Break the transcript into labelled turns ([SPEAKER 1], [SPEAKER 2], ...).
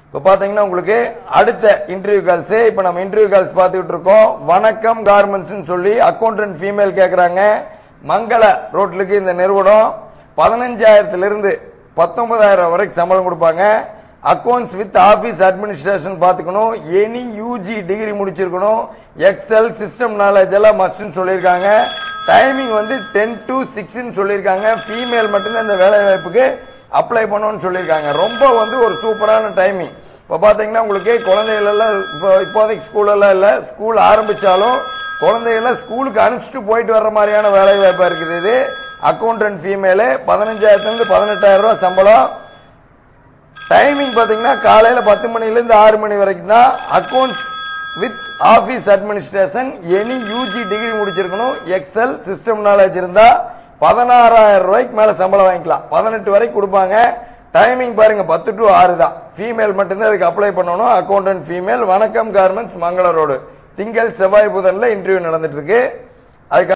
[SPEAKER 1] இப்போ பார்த்தீங்கன்னா உங்களுக்கு அடுத்த இன்டர்வியூ கால்ஸ் இப்போ நம்ம இன்டர்வியூ கால்ஸ் பார்த்துக்கிட்டு இருக்கோம் வணக்கம் கார்மெண்ட்ஸ்னு சொல்லி அக்கௌண்டன்ட் ஃபீமேல் கேட்குறாங்க மங்கள ரோட்லுக்கு இந்த நிறுவனம் பதினஞ்சாயிரத்துல இருந்து பத்தொன்பதாயிரம் வரைக்கும் சம்பளம் கொடுப்பாங்க அக்கௌண்ட்ஸ் வித் ஆபீஸ் அட்மினிஸ்ட்ரேஷன் பார்த்துக்கணும் எனி யூஜி டிகிரி முடிச்சிருக்கணும் எக்ஸல் சிஸ்டம் நாலேஜ் எல்லாம் மஸ்ட்னு சொல்லியிருக்காங்க டைமிங் வந்து டென் டு சிக்ஸ்ன்னு சொல்லியிருக்காங்க ஃபீமேல் மட்டும்தான் இந்த வேலை வாய்ப்புக்கு அப்ளை பண்ணணும்னு சொல்லியிருக்காங்க ரொம்ப வந்து ஒரு சூப்பரான டைமிங் இப்போ பார்த்தீங்கன்னா உங்களுக்கு குழந்தைகள் எல்லாம் இப்போ இப்போதைக்கு ஸ்கூலெல்லாம் இல்லை ஸ்கூல் ஆரம்பிச்சாலும் குழந்தைகளை ஸ்கூலுக்கு அனுப்பிச்சிட்டு போயிட்டு வர்ற மாதிரியான வேலை வாய்ப்பாக இருக்குது இது அக்கௌண்டன்ட் ஃபீமேலு பதினஞ்சாயிரத்துலேருந்து பதினெட்டாயிரம் ரூபா சம்பளம் டைமிங் பார்த்தீங்கன்னா காலையில் பத்து மணிலேருந்து ஆறு மணி வரைக்கும் தான் accounts with office administration any UG degree முடிச்சிருக்கணும் எக்ஸல் சிஸ்டம் நாலேஜ் இருந்தா பதினாறாயிரம் ரூபாய்க்கு மேல சம்பளம் வாங்கிக்கலாம் பதினெட்டு வரைக்கும் கொடுப்பாங்க டைமிங் பாருங்க பத்து டு ஆறு தான் ஃபீமேல் மட்டும்தான் அதுக்கு அப்ளை பண்ணணும் அக்கௌண்டன்ட் ஃபீமேல் வணக்கம் கார்மெண்ட்ஸ் மங்கள ரோடு திங்கள் செவ்வாய் புதன்ல இன்டர்வியூ நடந்துட்டு இருக்கு அதுக்கு